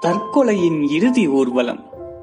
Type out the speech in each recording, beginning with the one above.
தற்கொலையின் இறுதி ஊர்வலம்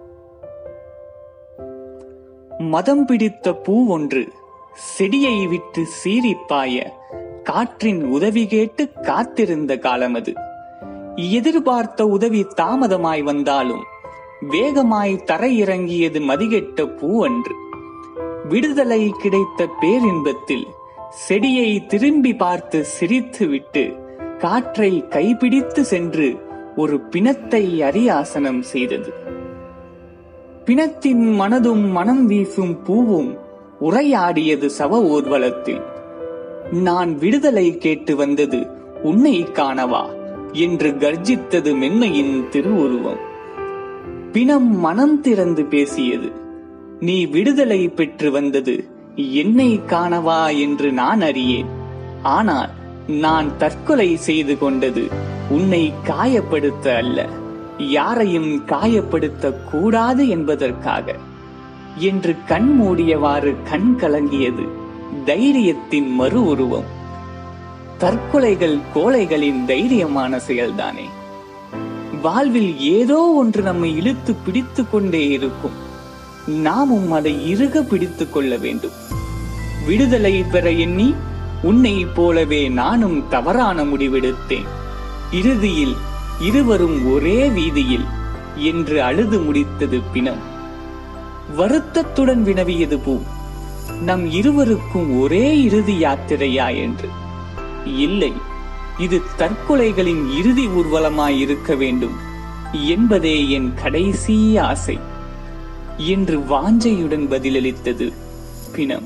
மதம் பிடித்த பூ ஒன்று செடியை விட்டு சீறிப்பாய காற்றின் உதவி கேட்டு காத்திருந்த காலமது எதிர்பார்த்த உதவி தாமதமாய் வந்தாலும் வேகமாய் தரையிறங்கியது மதிகெட்ட பூ அன்று விடுதலை கிடைத்த பேரின்பத்தில் செடியை திரும்பி பார்த்து சிரித்துவிட்டு காற்றை கைப்பிடித்து சென்று ஒரு பிணத்தை அரியாசனம் செய்தது பிணத்தின் மனதும் மனம் வீசும் பூவும் உரையாடியது சவ ஊர்வலத்தில் நான் விடுதலை கேட்டு வந்தது உன்னை காணவா என்று கர்ஜித்தது மென்மையின் திருவுருவம் பிணம் மனம் திறந்து பேசியது நீ விடுதலை பெற்று வந்தது என்னை காணவா என்று நான் அறியேன் ஆனால் நான் தற்கொலை செய்து கொண்டது உன்னை காயப்படுத்த அல்ல யாரையும் காயப்படுத்த கூடாது என்பதற்காக என்று கண் மூடியவாறு கண் கலங்கியது தைரியத்தின் மறு உருவம் தற்கொலைகள் கோழைகளின் தைரியமான செயல்தானே வாழ்வில் ஏதோ ஒன்று நம்மை இழுத்து பிடித்து கொண்டே இருக்கும் நாமும் அதை இறுக பிடித்துக் கொள்ள வேண்டும் விடுதலை பெற எண்ணி உன்னை போலவே நானும் தவறான முடிவெடுத்தேன் இறுதியில் இருவரும் ஒரே வீதியில் என்று அழுது முடித்தது பிணம் வருத்தத்துடன் வினவியது பூ நம் இருவருக்கும் ஒரே இறுதி யாத்திரையா என்று இல்லை இது தற்கொலைகளின் இறுதி ஊர்வலமாய் இருக்க வேண்டும் என்பதே என் கடைசி ஆசை என்று வாஞ்சையுடன் பதிலளித்தது பிணம்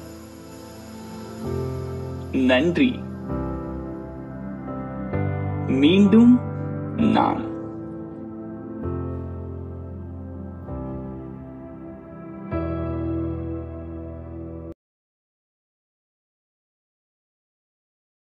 நன்றி மீண்டும் நான்